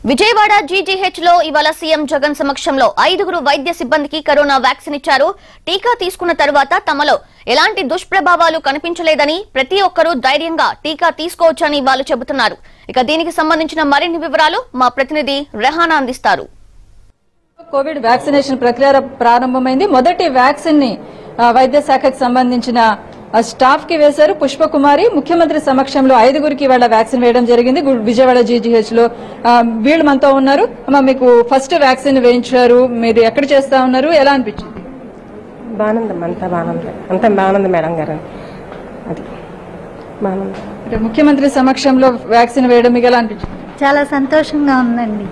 Vijayawada GGH లో ఇవాళ CM Jagan సమక్షంలో ఐదుగురు వైద్య సిబ్బందికి కరోనా వ్యాక్సిన్ ఇచ్చారు టీకా తీసుకున్న తరువాత తమలో ఎలాంటి దుష్ప్రభావాలు కనిపించలేదని ప్రతి ఒక్కరూ ధైర్యంగా టీకా తీసుకోవచ్చని వాళ్ళు చెబుతున్నారు ఇక దీనికి సంబంధించిన మరిన్ని వివరాలు మా ప్రతినిధి రెహానా అందిస్తారు కోవిడ్ వ్యాక్సినేషన్ ప్రక్రియ ప్రారంభమైంది మొదటి వ్యాక్సిన్ ని ఆ, వైద్య శాఖకు సంబంధించిన ఆ, స్టాఫ్ కి వేశారు పుష్పకుమారి ముఖ్యమంత్రి సమక్షంలో ఐదుగురికి వాళ్ళ వ్యాక్సిన్ వేయడం జరిగింది గు- విజయవాడ జీజీహెచ్ లో ఆ, వీళ్ళు మనతో ఉన్నారు అమ్మ మీకు ఫస్ట్ వ్యాక్సిన్ వేయించారు మీరు ఎక్కడ చేస్తా ఉన్నారు ఎలా అనిపించింది బాగుంది అంతా బాగుంది అంతా బాగుంది మేడం గారు అది బాగుంది అంటే ముఖ్యమంత్రి సమక్షంలో వ్యాక్సిన్ వేయడం మీకు ఎలా అనిపించింది చాలా సంతోషంగా ఉందండి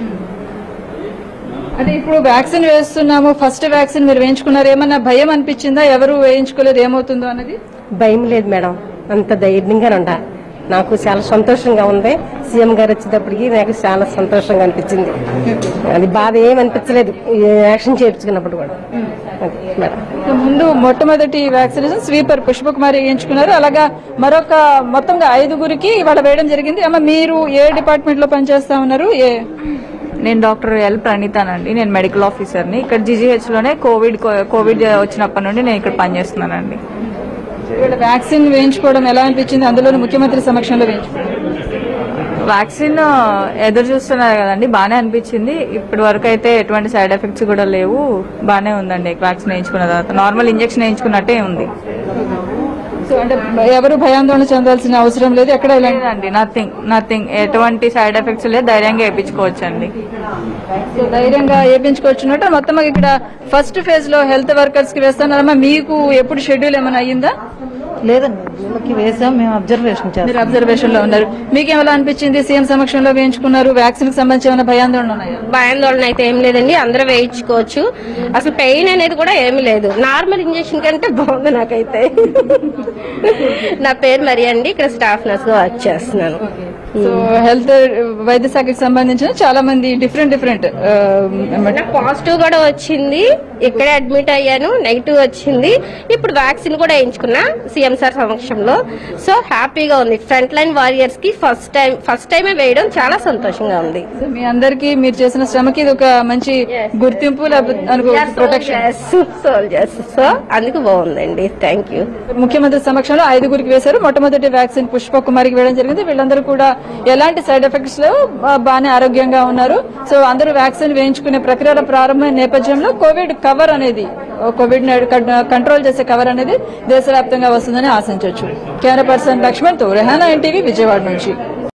అంటే ఇప్పుడు వ్యాక్సిన్ వేస్తున్నాము ఫస్ట్ వ్యాక్సిన్ మీరు వేయించుకున్నారు ఏమన్నా భయం అనిపించిందా ఎవరు వేయించుకోలేదు ఏమవుతుందో అన్నది భయం లేదు మేడం అంత ధైర్యంగా ఉండ నాకు చాలా సంతోషంగా ఉంది సీఎం గారు వచ్చేటప్పటికి నాకు చాలా సంతోషంగా అనిపించింది అది బాధ ఏం అనిపించలేదు ఈ యాక్షన్ చేయించుకున్నప్పుడు కూడా అది మేడం ఇక ముందు మొట్టమొదటి వ్యాక్సినేషన్ స్వీపర్ పుష్పకుమారి వేయించుకున్నారు అలాగా మరొక మొత్తంగా ఐదుగురికి ఇవాళ వేయడం జరిగింది అమ్మ మీరు ఏ డిపార్ట్మెంట్ లో పనిచేస్తా ఉన్నారు ఏ నేను డాక్టర్ ఎల్ ప్రణీతానండి నేను మెడికల్ ఆఫీసర్ని ఇక్కడ జీజీహెచ్ లోనే కోవిడ్ కోవిడ్ వచ్చినప్పటి నుండి నేను ఇక్కడ పనిచేస్తున్నానండి ఇవాళ వ్యాక్సిన్ వేయించుకోవడం ఎలా అనిపించింది అందులోని ముఖ్యమంత్రి సమక్షంలో వేయించుకున్నారు వ్యాక్సిన్ ఎదురు చూస్తున్నారు కదండి బాగానే అనిపించింది ఇప్పటి వరకు అయితే ఎటువంటి సైడ్ ఎఫెక్ట్స్ కూడా లేవు బాగానే ఉందండి వ్యాక్సిన్ వేయించుకున్న తర్వాత నార్మల్ ఇంజెక్షన్ వేయించుకున్నట్టే ఉంది సో అంటే ఎవరు భయాందోళన చెందాల్సిన అవసరం లేదు ఎక్కడ ఇలాంటి లేదండి నథింగ్ నథింగ్ ఎటువంటి సైడ్ ఎఫెక్ట్స్ లేదు ధైర్యంగా వేయించుకోవచ్చండి సో ధైర్యంగా వేయించుకోవచ్చున్నట్టు మొత్తం ఇక్కడ ఫస్ట్ ఫేజ్ లో హెల్త్ వర్కర్స్ కి వేస్తున్నారమ్మా మీకు ఎప్పుడు షెడ్యూల్ ఏమైనా అయ్యిందా లేదండి వీళ్ళకి వేసాం మేము అబ్జర్వేషన్ చేస్తాం మీరు అబ్జర్వేషన్ లో ఉన్నారు మీకు ఏమైనా అనిపించింది సీఎం సమక్షంలో వేయించుకున్నారు వ్యాక్సిన్ కి సంబంధించి ఏమైనా భయాందోళన ఉన్నాయా భయాందోళన అయితే ఏం లేదండి అందరూ వేయించుకోవచ్చు అసలు పెయిన్ అనేది కూడా ఏమీ లేదు నార్మల్ ఇంజెక్షన్ కంటే బాగుంది నాకైతే నా పేరు మరి అండి ఇక్కడ స్టాఫ్ నర్స్ గా వర్క్ చేస్తున్నాను సో హెల్త్ వైద్య శాఖకి సంబంధించిన చాలా మంది డిఫరెంట్ డిఫరెంట్ నాకు పాజిటివ్ కూడా వచ్చింది ఇక్కడే అడ్మిట్ అయ్యాను నెగిటివ్ వచ్చింది ఇప్పుడు వ్యాక్సిన్ కూడా వేయించుకున్నా సీఎం సార్ సమక్షంలో సో హ్యాపీగా ఉంది ఫ్రంట్ లైన్ వారియర్స్ కి ఫస్ట్ టైం ఫస్ట్ టైమే వేయడం చాలా సంతోషంగా ఉంది మీ అందరికి మీరు చేసిన శ్రమకి ఇది ఒక మంచి గుర్తింపు లేకపోతే అనుకో ప్రొటెక్షన్ సోల్జర్స్ సో అందుకు బాగుందండి థ్యాంక్ యూ ముఖ్యమంత్రి సమక్షంలో ఐదుగురికి వేశారు మొట్టమొదటి వ్యాక్సిన్ పుష్ప కుమారికి వేయడం జరిగింది వీళ్ళందరూ కూడా ఎలాంటి సైడ్ ఎఫెక్ట్స్ లేవు బా- బాగానే ఆరోగ్యంగా ఉన్నారు సో అందరూ వ్యాక్సిన్ వేయించుకునే ప్రక్రియ ప్రారంభమైన నేపథ్యంలో కోవిడ్ కవర్ అనేది కోవిడ్ కంట్రోల్ చేసే కవర్ అనేది దేశవ్యాప్తంగా వస్తుందని ఆశించవచ్చు కెమెరా పర్సన్ లక్ష్మణ్ తో రెహానా ఎన్టీవీ విజయవాడ నుంచి